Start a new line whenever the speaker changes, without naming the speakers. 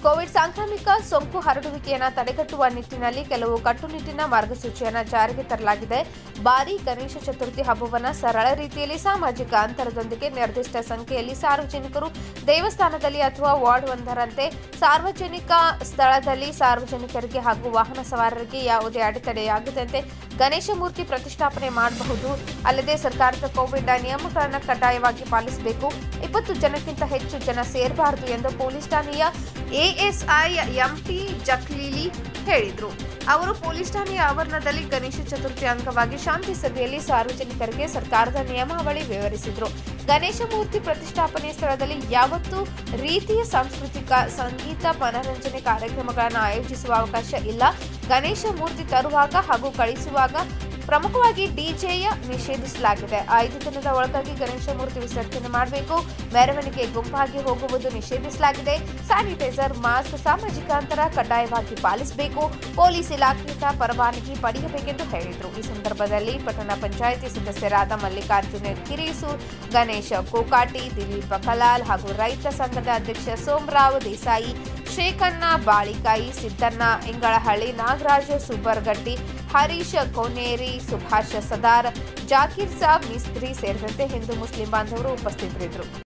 Covid ಸಾಂಕ್ರಾಮಿಕ ಸೋಂಕು ಹರಡುವಿಕೆಯನ್ನು ತಡೆಗಟ್ಟುವ ನಿಟ್ಟಿನಲ್ಲಿ ಕೆಲವು ಕಟ್ಟುನಿಟ್ಟಿನ ಮಾರ್ಗಸೂಚಿಯನ್ನು ಜಾರಿಗೆ ತರಲಾಗಿದೆ ಭಾರಿ ಗಣೇಶ ಚತುರ್ಥಿ ಹಬ್ಬವನ್ನು ಸರಳ ರೀತಿಯಲ್ಲಿ ಸಾಮಾಜಿಕ ಅಂತರದೊಂದಿಗೆ ನಿರ್ದಿಷ್ಟ ಸಂಖ್ಯೆಯಲ್ಲಿ ಸಾರ್ವಜನಿಕರು ದೇವಸ್ಥಾನದಲ್ಲಿ ಅಥವಾ ವಾರ್ಡ್ ಒಂದರಂತೆ ಸಾರ್ವಜನಿಕ ಸ್ಥಳದಲ್ಲಿ ಸಾರ್ವಜನಿಕರಿಗೆ ಹಾಗೂ ವಾಹನ ಸವಾರರಿಗೆ ಯಾವುದೇ ಅಡೆತಡೆಯಾಗದಂತೆ ಗಣೇಶ ಮೂರ್ತಿ ಪ್ರತಿಷ್ಠಾಪನೆ ಮಾಡಬಹುದು ಅಲ್ಲದೆ ಸರ್ಕಾರದ ಕೋವಿಡ್ ನಿಯಮಗಳನ್ನು ಕಡ್ಡಾಯವಾಗಿ ಪಾಲಿಸಬೇಕು ಇಪ್ಪತ್ತು ಜನಕ್ಕಿಂತ ಹೆಚ್ಚು ಜನ ಸೇರಬಾರದು ಎಂದು ಪೊಲೀಸ್ ಠಾಣೆಯ ಎಎಸ್ಐ ಎಂಟಿ ಜಕ್ಲೀಲಿ ಹೇಳಿದರು ಅವರು ಪೊಲೀಸ್ ಠಾಣೆಯ ಆವರಣದಲ್ಲಿ ಗಣೇಶ ಚತುರ್ಥಿ ಅಂಗವಾಗಿ ಶಾಂತಿ ಸಭೆಯಲ್ಲಿ ಸಾರ್ವಜನಿಕರಿಗೆ ಸರ್ಕಾರದ ನಿಯಮಾವಳಿ ವಿವರಿಸಿದರು ಗಣೇಶ ಮೂರ್ತಿ ಪ್ರತಿಷ್ಠಾಪನೆ ಸ್ಥಳದಲ್ಲಿ ಯಾವತ್ತೂ ರೀತಿಯ ಸಾಂಸ್ಕೃತಿಕ ಸಂಗೀತ ಮನರಂಜನೆ ಕಾರ್ಯಕ್ರಮಗಳನ್ನು ಆಯೋಜಿಸುವ ಅವಕಾಶ ಇಲ್ಲ ಗಣೇಶ ಮೂರ್ತಿ ತರುವಾಗ ಹಾಗೂ ಕಳಿಸುವಾಗ ಪ್ರಮುಖವಾಗಿ ಡಿಜೆಯ ನಿಷೇಧಿಸಲಾಗಿದೆ ಐದು ದಿನದ ಒಳಗಾಗಿ ಗಣೇಶ ಮೂರ್ತಿ ವಿಸರ್ಜನೆ ಮಾಡಬೇಕು ಮೆರವಣಿಗೆ ಗುಂಪಾಗಿ ಹೋಗುವುದು ನಿಷೇಧಿಸಲಾಗಿದೆ ಸ್ಯಾನಿಟೈಸರ್ ಮಾಸ್ಕ್ ಸಾಮಾಜಿಕ ಅಂತರ ಕಡ್ಡಾಯವಾಗಿ ಪಾಲಿಸಬೇಕು ಪೊಲೀಸ್ ಇಲಾಖೆಯಿಂದ ಪರವಾನಗಿ ಪಡೆಯಬೇಕೆಂದು ಹೇಳಿದರು ಈ ಸಂದರ್ಭದಲ್ಲಿ ಪಟ್ಟಣ ಪಂಚಾಯಿತಿ ಸದಸ್ಯರಾದ ಮಲ್ಲಿಕಾರ್ಜುನ ಕಿರೀಸೂರ್ ಗಣೇಶ ಕೋಕಾಟಿ ದಿಲೀಪ ಕಲಾಲ್ ಹಾಗೂ ರೈತ ಸಂಘದ ಅಧ್ಯಕ್ಷ ಸೋಮರಾವ್ ದೇಸಾಯಿ ಶೇಖಣ್ಣ ಬಾಳಿಕಾಯಿ ಸಿದ್ದಣ್ಣ ಇಂಗಳಹಳ್ಳಿ ನಾಗರಾಜ ಸುಬ್ಬರ್ಗಟ್ಟಿ ಹರೀಶ್ ಕೋನೇರಿ ಸುಭಾಷ್ ಸದಾರ್ ಜಾಕೀರ್ ಸಾಬ್ ಮಿಸ್ತ್ರಿ ಸೇರಿದಂತೆ ಹಿಂದೂ ಮುಸ್ಲಿಂ ಬಾಂಧವರು ಉಪಸ್ಥಿತರಿದ್ದರು